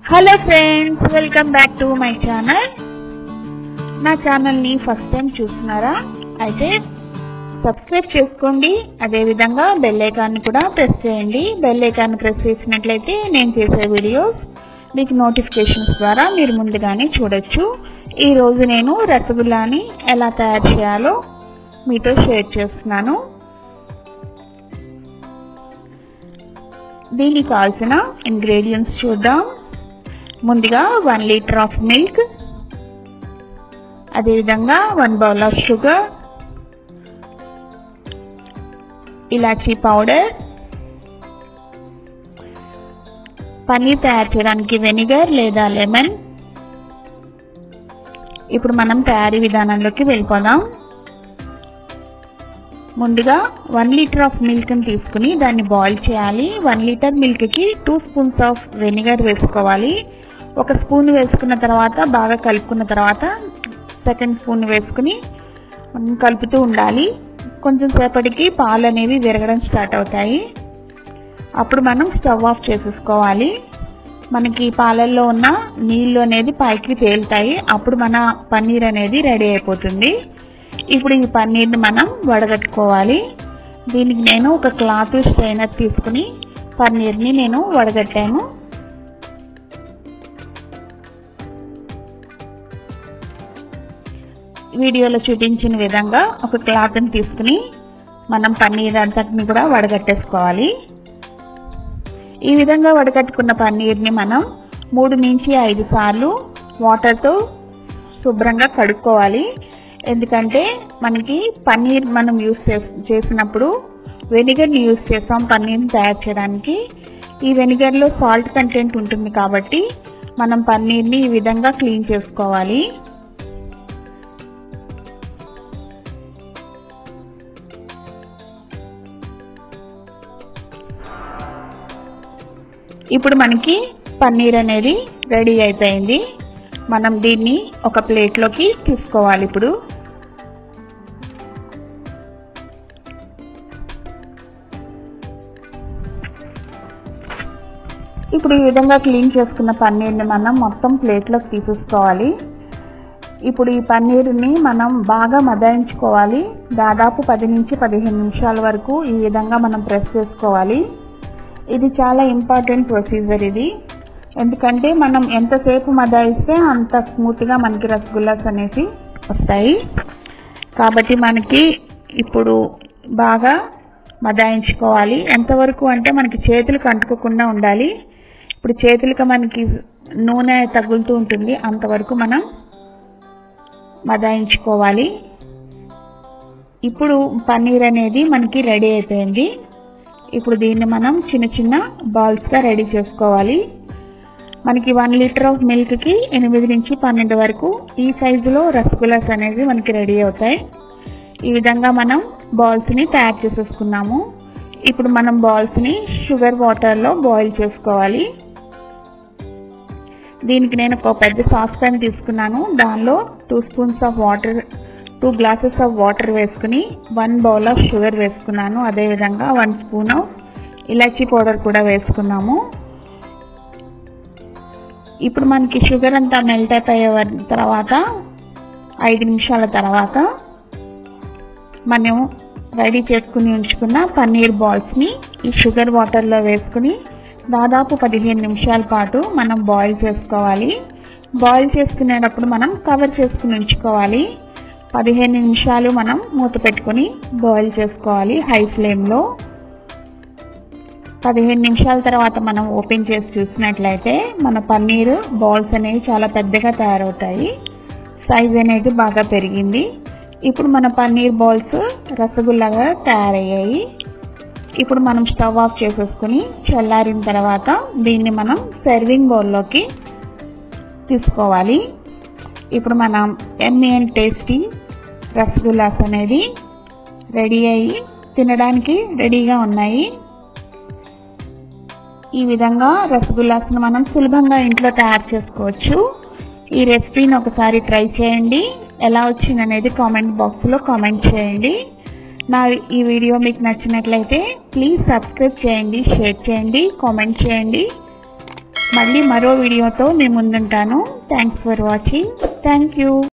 hello friends welcome back to my channel నా ఛానల్ని first time చూస్తున్నారా అయితే సబ్స్క్రైబ్ చేసుకోండి అదేవిధంగా బెల్ ఐకాన్ని కూడా ప్రెస్ చేయండి బెల్ ఐకాన్ని ప్రెస్ చేసినట్లయితే నేను చేసే వీడియోస్ మీకు నోటిఫికేషన్స్ ద్వారా మీరు ముందుగానే చూడొచ్చు ఈరోజు నేను రసగుల్లాని ఎలా తయారు చేయాలో మీతో షేర్ చేస్తున్నాను దీనికి కావాల్సిన ఇంగ్రీడియంట్స్ చూద్దాం ముందుగా వన్ లీటర్ ఆఫ్ మిల్క్ అదేవిధంగా వన్ బౌల్ ఆఫ్ షుగర్ ఇలాచీ పౌడర్ పన్నీర్ తయారు చేయడానికి వెనిగర్ లేదా లెమన్ ఇప్పుడు మనం తయారీ విధానంలోకి వెళ్ళిపోదాం ముందుగా వన్ లీటర్ ఆఫ్ మిల్క్ని తీసుకుని దాన్ని బాయిల్ చేయాలి వన్ లీటర్ మిల్క్కి టూ స్పూన్స్ ఆఫ్ వెనిగర్ వేసుకోవాలి ఒక స్పూన్ వేసుకున్న తర్వాత బాగా కలుపుకున్న తర్వాత సెకండ్ స్పూన్ వేసుకుని మనం కలుపుతూ ఉండాలి కొంచెం సేపటికి పాలు అనేవి విరగడం స్టార్ట్ అవుతాయి అప్పుడు మనం స్టవ్ ఆఫ్ చేసేసుకోవాలి మనకి పాలల్లో ఉన్న నీళ్ళు అనేది పైకి తేలుతాయి అప్పుడు మన పన్నీర్ అనేది రెడీ అయిపోతుంది ఇప్పుడు ఈ పన్నీర్ని మనం వడగట్టుకోవాలి దీనికి నేను ఒక క్లాత్ స్ట్రైనర్ తీసుకుని పన్నీర్ని నేను వడగట్టాను వీడియోలో చూపించిన విధంగా ఒక క్లాత్ని తీసుకుని మనం పన్నీర్ అంతటిని కూడా వడగట్టేసుకోవాలి ఈ విధంగా వడగట్టుకున్న పన్నీర్ని మనం మూడు నుంచి ఐదు సార్లు వాటర్తో శుభ్రంగా కడుక్కోవాలి ఎందుకంటే మనకి పన్నీర్ మనం యూస్ చేసినప్పుడు వెనిగర్ని యూస్ చేస్తాం పన్నీర్ని తయారు చేయడానికి ఈ వెనిగర్లో సాల్ట్ కంటెంట్ ఉంటుంది కాబట్టి మనం పన్నీర్ని ఈ విధంగా క్లీన్ చేసుకోవాలి ఇప్పుడు మనకి పన్నీర్ అనేది రెడీ అయిపోయింది మనం దీన్ని ఒక ప్లేట్లోకి తీసుకోవాలి ఇప్పుడు ఇప్పుడు ఈ విధంగా క్లీన్ చేసుకున్న పన్నీర్ని మనం మొత్తం ప్లేట్లోకి తీసేసుకోవాలి ఇప్పుడు ఈ పన్నీర్ని మనం బాగా మదాయించుకోవాలి దాదాపు పది నుంచి పదిహేను నిమిషాల వరకు ఈ విధంగా మనం ప్రెస్ చేసుకోవాలి ఇది చాలా ఇంపార్టెంట్ ప్రొసీజర్ ఇది ఎందుకంటే మనం ఎంతసేపు మదాయిస్తే అంత స్మూత్గా మనకి రసగుల్లాస్ అనేసి వస్తాయి కాబట్టి మనకి ఇప్పుడు బాగా మదాయించుకోవాలి ఎంతవరకు అంటే మనకి చేతులకు అంటుకోకుండా ఉండాలి ఇప్పుడు చేతులకు మనకి నూనె తగులుతూ ఉంటుంది అంతవరకు మనం మదాయించుకోవాలి ఇప్పుడు పన్నీర్ అనేది మనకి రెడీ అయిపోయింది ఇప్పుడు దీన్ని మనం చిన్న చిన్న బాల్స్గా రెడీ చేసుకోవాలి మనకి వన్ లీటర్ ఆఫ్ మిల్క్కి ఎనిమిది నుంచి పన్నెండు వరకు ఈ సైజులో రసగుల్లాస్ అనేవి మనకి రెడీ అవుతాయి ఈ విధంగా మనం బాల్స్ని తయారు చేసేసుకున్నాము ఇప్పుడు మనం బాల్స్ని షుగర్ వాటర్లో బాయిల్ చేసుకోవాలి దీనికి నేను ఒక పెద్ద సాస్ ప్యాన్ తీసుకున్నాను దానిలో two spoons of water two glasses of water వేసుకుని వన్ బౌల్ ఆఫ్ షుగర్ వేసుకున్నాను అదేవిధంగా వన్ స్పూన్ ఆఫ్ ఇలాచీ పౌడర్ కూడా వేసుకున్నాము ఇప్పుడు మనకి షుగర్ అంతా మెల్ట్ అయిపోయే తర్వాత ఐదు నిమిషాల తర్వాత మనం రెడీ చేసుకుని ఉంచుకున్న పన్నీర్ బాల్స్ని ఈ షుగర్ వాటర్లో వేసుకుని దాదాపు పదిహేను నిమిషాల పాటు మనం బాయిల్ చేసుకోవాలి బాయిల్ చేసుకునేటప్పుడు మనం కవర్ చేసుకుని ఉంచుకోవాలి పదిహేను నిమిషాలు మనం మూత పెట్టుకొని బాయిల్ చేసుకోవాలి హై ఫ్లేమ్లో పదిహేను నిమిషాల తర్వాత మనం ఓపెన్ చేసి చూసినట్లయితే మన పన్నీరు బాల్స్ అనేవి చాలా పెద్దగా తయారవుతాయి సైజ్ అనేది బాగా పెరిగింది ఇప్పుడు మన పన్నీర్ బాల్స్ రసగుల్లాగా తయారయ్యాయి ఇప్పుడు మనం స్టవ్ ఆఫ్ చేసేసుకుని చల్లారిన తర్వాత దీన్ని మనం సర్వింగ్ బౌల్లోకి తీసుకోవాలి ఇప్పుడు మనం ఎమ్మి అండ్ టేస్టీ రసగుల్లాస్ అనేది రెడీ అయ్యి తినడానికి రెడీగా ఉన్నాయి ఈ విధంగా రసగుల్లాస్ను మనం సులభంగా ఇంట్లో తయారు చేసుకోవచ్చు ఈ రెసిపీని ఒకసారి ట్రై చేయండి ఎలా వచ్చింది అనేది కామెంట్ బాక్స్లో కామెంట్ చేయండి నా ఈ వీడియో మీకు నచ్చినట్లయితే ప్లీజ్ సబ్స్క్రైబ్ చేయండి షేర్ చేయండి కామెంట్ చేయండి మళ్ళీ మరో వీడియోతో మీ ముందుంటాను thanks for watching thank you